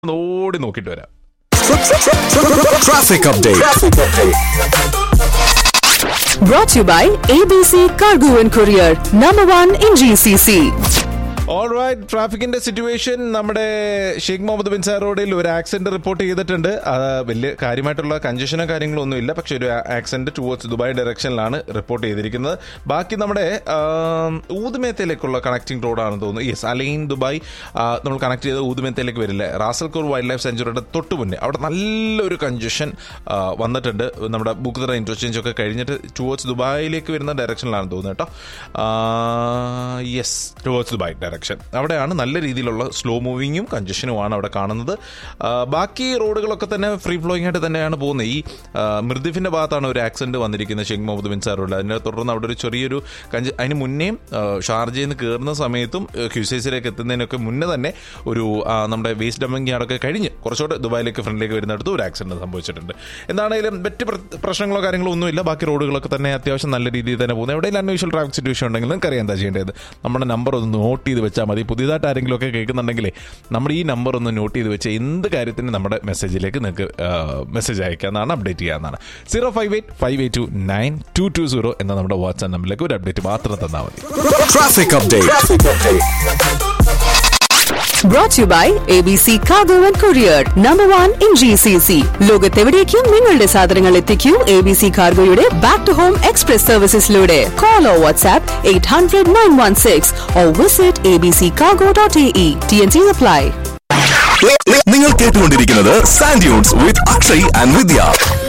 ഒന്ന് ഓടി നോക്കിയിട്ട് വരാം Traffic update. Brought to you by ABC Cargo and Courier, number one in GCC. Alright ട്രാഫിക്കിന്റെ സിറ്റുവേഷൻ നമ്മുടെ ഷെയ്ഖ് മുഹമ്മദ് ബിൻ സാർ റോഡിൽ ഒരു ആക്സിഡന്റ് റിപ്പോർട്ട് ചെയ്തിട്ടുണ്ട് അത് വലിയ കാര്യമായിട്ടുള്ള കഞ്ചഷനോ കാര്യങ്ങളോ ഒന്നും ഇല്ല പക്ഷെ ഒരു ആക്സിഡന്റ് ടുവേർഡ്സ് ദുബായ് ഡയറക്ഷനിലാണ് റിപ്പോർട്ട് ചെയ്തിരിക്കുന്നത് ബാക്കി നമ്മുടെ ആം, ഊതുമേത്തയിലേക്കുള്ള കണക്ടിംഗ് റോഡാണെന്ന് തോന്നുന്നു യെസ് അലൈൻ ദുബായ് ആ, നമ്മൾ കണക്ട് ചെയ്ത് ഊതുമേത്തയിലേക്ക് വരില്ല റാസൽകോർ വൈൽഡ് ലൈഫ് സെഞ്ചുറിയുടെ തൊട്ട് മുന്നേ അവിടെ നല്ലൊരു കഞ്ചഷൻ വന്നിട്ടുണ്ട് നമ്മുടെ ബുക്ക് ഇന്റർചേഞ്ച് ഒക്കെ കഴിഞ്ഞിട്ട് ടുവേർഡ്സ് ദുബായിലേക്ക് വരുന്ന ഡയറക്ഷനിലാണ് തോന്നുന്നത് കേട്ടോ യെസ് ടുവേർഡ്സ് ദുബായ് ഡയറക്ഷൻ അവിടെയാണ് നല്ല രീതിയിലുള്ള സ്ലോ മൂവിങ്ങും കഞ്ചഷനുമാണ് അവിടെ കാണുന്നത് ആ, ബാക്കി റോഡുകളൊക്കെ തന്നെ ഫ്രീ ഫ്ലോയിങ് ആയിട്ട് തന്നെയാണ് പോകുന്നത് ഈ ആ, മിർദിഫിന്റെ ഭാഗത്താണ് ഒരു ആക്സിഡന്റ് വന്നിരിക്കുന്നത് ഷെയ്ഖ് മുഹമ്മദ് ബിൻ സാർ റോഡിൽ അതിനെ തുടർന്ന് അവിടെ ഒരു ചെറിയൊരു കഞ്ച അതിന് മുന്നേയും ആ, ഷാർജയിൽ നിന്ന് കയറുന്ന സമയത്തും ക്യൂസൈസിലേക്ക് എത്തുന്നതിനൊക്കെ മുന്നേ തന്നെ ഒരു ആ, നമ്മുടെ വേസ്റ്റ് ഡമ്പിങ് യാർഡൊക്കെ കഴിഞ്ഞ് കുറച്ചുകൂടെ ദുബായിലേക്ക് ഫ്രണ്ടിലേക്ക് വരുന്നിടത്ത് ഒരു ആക്സിഡന്റ് സംഭവിച്ചിട്ടുണ്ട് എന്താണെങ്കിലും മറ്റ് പ്ര- പ്രശ്നങ്ങളോ കാര്യങ്ങളോ ഒന്നുമില്ല ബാക്കി റോഡുകളൊക്കെ തന്നെ അത്യാവശ്യം നല്ല രീതിയിൽ തന്നെ പോകുന്നത് എവിടെയെങ്കിലും അൺയൂഷ്വൽ ട്രാഫിക് സിറ്റുവേഷൻ ഉണ്ടെങ്കിൽ നിങ്ങൾക്ക് അറിയാം എന്താ ചെയ്യേണ്ടത് നമ്മുടെ നമ്പർ ഒന്ന് നോട്ട് ചെയ്ത് വെച്ചാൽ മതി പുതിയതായിട്ട് ആരെങ്കിലും ഒക്കെ കേൾക്കുന്നുണ്ടെങ്കിലേ നമ്മുടെ ഈ നമ്പർ ഒന്ന് നോട്ട് ചെയ്ത് വെച്ച് എന്ത് കാര്യത്തിന് നമ്മുടെ മെസ്സേജിലേക്ക് നിങ്ങൾക്ക് മെസ്സേജ് അയക്കാമെന്നാണ് അപ്ഡേറ്റ് ചെയ്യാവുന്നതാണ് zero five eight five eight two nine two two zero എന്ന നമ്മുടെ വാട്സ്ആപ്പ് നമ്പറിലേക്ക് ഒരു അപ്ഡേറ്റ് മാത്രം തന്നാൽ മതി Traffic update. Brought to you by ABC Cargo and Courier, number one in GCC. ലോകത്തെവിടേക്കും നിങ്ങളുടെ സാധനങ്ങൾ എത്തിക്കൂ എ ബി സി കാർഗോയുടെ ബാക്ക് ടു ഹോം എക്സ്പ്രസ് സർവീസസിലൂടെ call or WhatsApp eight hundred nine one six or visit A B C cargo dot A E T N C apply നിങ്ങൾ കേട്ടുകൊണ്ടിരിക്കുന്നത് sand dunes with Akshay and Vidya